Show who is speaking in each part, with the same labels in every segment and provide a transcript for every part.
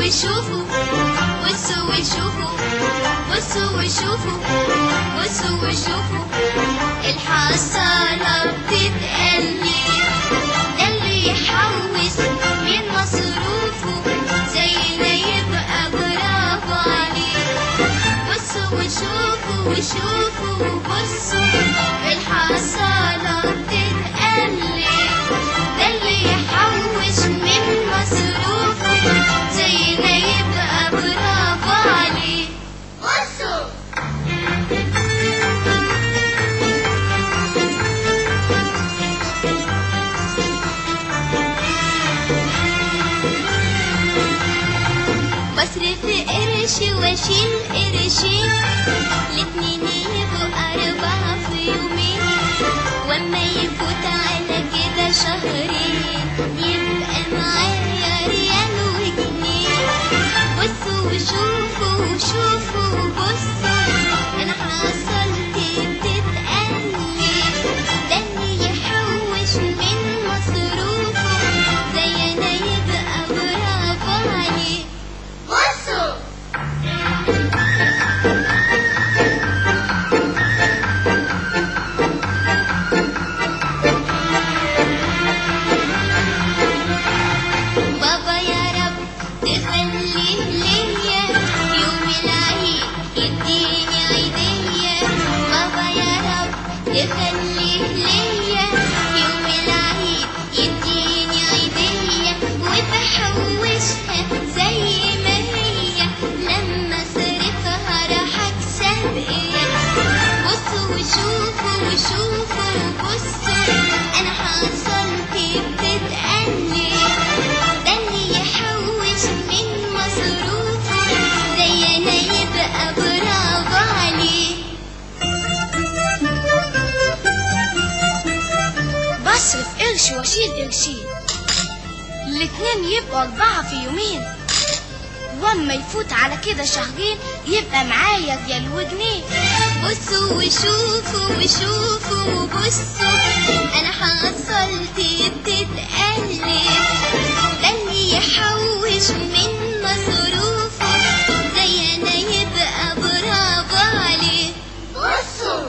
Speaker 1: وشوفوا بصوا وشوفوا بصوا وشوفوا بصوا وشوفوا الحصالة بتتقلي ده اللي يحوش من مصروفه زينا يبقى برافو عليه بصوا وشوفوا وشوفوا بصوا الحصالة بتتقلي ده اللي يحوش من مصروفه زينا يبقى برافو عليه بصوا بصرف قرش واشيل قرشين الاتنين يبقوا أربعة في يومين واما يفوت على كده شهرين يبقى معايا ريال وجنيه بصوا وشوفوا وشوفوا بصوا انا حصلت بتتقلي ده اللي يحوش من مصروفه زي انا يبقى برافو عليه بصوا بابا يا رب تخليه ليا يوم العيد يديني عيدية بابا يا رب تخليه ليا يوم العيد يديني عيدية وبحوشها زي ما هي لما صرفها راح اكسب ايه بصوا وشوفوا وشوفوا بصوا انا حصلت بتتقلي ده اللي يحوش من مصروفه زي انا يبقى برافو عليه
Speaker 2: بصرف قرش واشيل قرشين الاتنين يبقوا أربعة في يومين واما يفوت على كده شهرين يبقى معايا ريال وجنيه
Speaker 1: بصوا وشوفوا وشوفوا بصوا انا حصلت بتتقلب ده اللي يحوش من مصروفه زي انا يبقى برافو عليه بصوا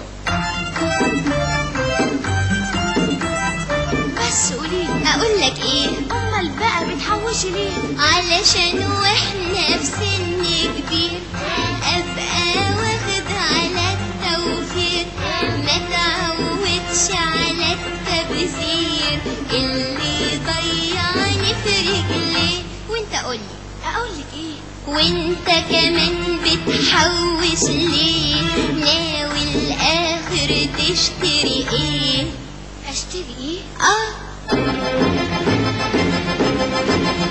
Speaker 2: بس قوليلي
Speaker 1: اقول لك ايه
Speaker 2: امال بقى بتحوشي ليه
Speaker 1: علشان واحنا في سن كبير ابقى واخد على التوفير ما تعودش على التبذير اللي ضيعني في رجلي وانت قولي
Speaker 2: اقولك ايه
Speaker 1: وانت كمان بتحوش ليه ناوي الاخر تشتري ايه
Speaker 2: اشتري ايه
Speaker 1: اه